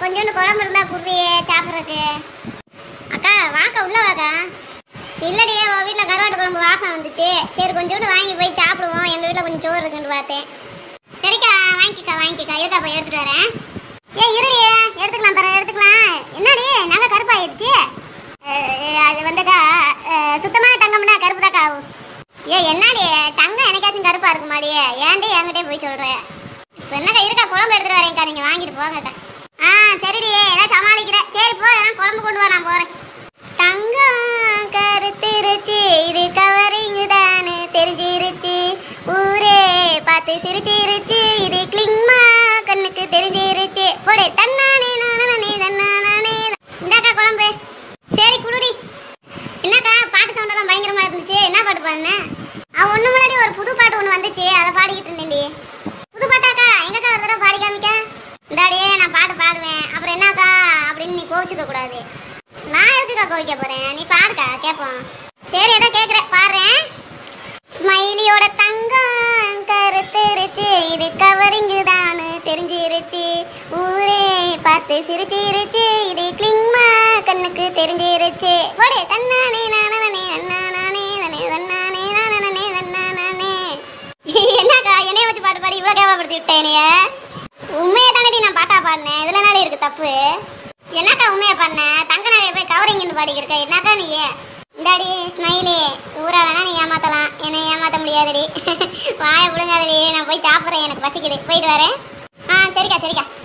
கொஞ்சோண்டு குழம்பு இருந்தா குடுறியே சாப்பிட்றதுக்கு அக்கா வாக்கா உள்ள வாக்கா இல்லடி உன் வீட்டில் கருவாட்டு குழம்பு வாசம் வந்துச்சு சரி கொஞ்சோண்டு வாங்கி போய் சாப்பிடுவோம் எங்கள் வீட்டில் கொஞ்சம் சோறு இருக்குன்னு பார்த்தேன் சரிக்கா வாங்கிக்கா வாங்கிக்கா இருக்கா போய் எடுத்துட்டு வரேன் ஏ இருடி எடுத்துக்கலாம் தர எடுத்துக்கலாம் என்னடி நகை கருப்பாயிருச்சு அஹ், அது வந்துக்கா அஹ், சுத்தமான தங்கம்னா கருப்பு தாக்கா ஆகும் ஏ என்னடி தங்கம் எனக்காச்சும் கருப்பா இருக்குமாடி ஏன்டி என்கிட்டே போய் சொல்ற இப்போ என்னக்கா இருக்கா குழம்பு எடுத்துட்டு வரேன்க்கா நீங்க வாங்கிட்டு போங்கக்கா ஆ சரிடி ஏதாவது சமாளிக்கிறேன் சரி போ நான் குழம்பு கொண்டு வா நான் போறேன் தங்கம் கருத்திருச்சு இது கவரிங் தானு தெரிஞ்சிருச்சு ஊரே பார்த்து சிரிச்சிருச்சு இது கிளிங்மா கண்ணுக்கு தெரிஞ்சிருச்சு போடு தன்னானே நானே தன்னானே இந்தாக்கா குழம்பு சரி குடுடி என்னக்கா பாட்டு சவுண்டெல்லாம் பயங்கரமா இருந்துச்சு என்ன பாட்டு பாடுன அவ ஒண்ணு முன்னாடி ஒரு புது பாட்டு ஒண்ணு வந்துச்சு அதை பாடிக்கிட்டு இருந்தேன்டி புது பாட்டாக்கா எங்கக்கா ஒரு தடவை பாடி காமிக்க இந்தாடியே நான் பாட்டு பாடுவேன் அப்புறம் என்னக்கா அப்படின்னு நீ கோவிச்சுக்க கூடாது நான் எதுக்குக்கா கோவிக்க போறேன் நீ பாடுக்கா கேட்போம் சரி ஏதோ கேட்குறேன் பாடுறேன் ஸ்மைலியோட தங்கம் கருத்துருச்சு இது கவரிங்கு தானு தெரிஞ்சிருச்சு ஊரே பார்த்து சிரிச்சிருச்சு இது கிளிங்மா கண்ணுக்கு தெரிஞ்சிருச்சு போடு தன்னானே நானே அண்ணானே தனே தன்னானே நானே தன்னானே என்னக்கா என்னைய வச்சு பாட்டு பாடி இவ்வளோ கேவப்படுத்தி விட்டேன் என்னைய உண்மையை தானடி நான் பாட்டா பாடினேன் இதுல நாளே இருக்கு தப்பு என்னக்கா உண்மையை பாடின தங்க நகையை போய் கவரிங்னு பாடிக்கிருக்க என்னக்கா நீ இந்தாடி ஸ்மைலி ஊரா வேணா நீ ஏமாத்தலாம் என்னை ஏமாத்த முடியாதுடி வாயை விழுங்காதடி நான் போய் சாப்பிட்றேன் எனக்கு பசிக்குது போயிட்டு வரேன் ஆ சரிக்கா சரிக்கா